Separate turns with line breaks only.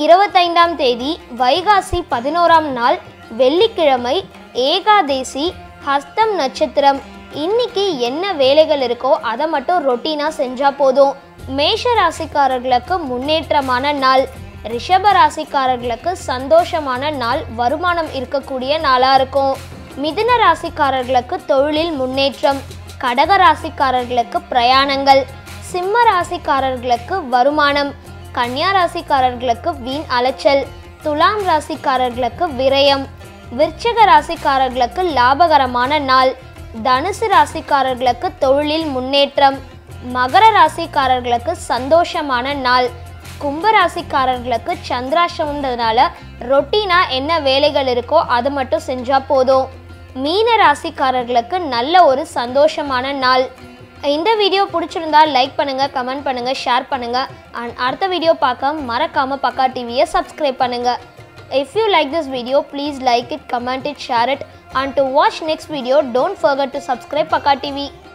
இருபத்தைந்தாம் தேதி வைகாசி பதினோராம் நாள் வெள்ளிக்கிழமை ஏகாதேசி ஹஸ்தம் நட்சத்திரம் இன்னைக்கு என்ன வேலைகள் இருக்கோ அதை மட்டும் ரொட்டீனாக செஞ்சால் போதும் மேஷ ராசிக்காரர்களுக்கு முன்னேற்றமான நாள் ரிஷப ராசிக்காரர்களுக்கு சந்தோஷமான நாள் வருமானம் இருக்கக்கூடிய நாளாக இருக்கும் மிதுன ராசிக்காரர்களுக்கு தொழிலில் முன்னேற்றம் கடக ராசிக்காரர்களுக்கு பிரயாணங்கள் சிம்ம ராசிக்காரர்களுக்கு வருமானம் கன்னியா ராசிக்காரர்களுக்கு வீண் அலைச்சல் துலாம் ராசிக்காரர்களுக்கு விரயம் விருச்சிக ராசிக்காரர்களுக்கு லாபகரமான நாள் தனுசு ராசிக்காரர்களுக்கு தொழிலில் முன்னேற்றம் மகர ராசிக்காரர்களுக்கு சந்தோஷமான நாள் கும்ப ராசிக்காரர்களுக்கு சந்திராசிரமன்றதுனால ரொட்டீனாக என்ன வேலைகள் இருக்கோ அது மட்டும் செஞ்சால் போதும் மீன ராசிக்காரர்களுக்கு நல்ல ஒரு சந்தோஷமான நாள் இந்த வீடியோ பிடிச்சிருந்தா லைக் பண்ணுங்கள் கமெண்ட் பண்ணுங்கள் ஷேர் பண்ணுங்கள் அண்ட் அடுத்த வீடியோ பார்க்க மறக்காமல் பக்கா டிவியை சப்ஸ்கிரைப் பண்ணுங்கள் If you like this video, please like it, comment it, share it. And to watch next video, don't forget to subscribe Paka TV.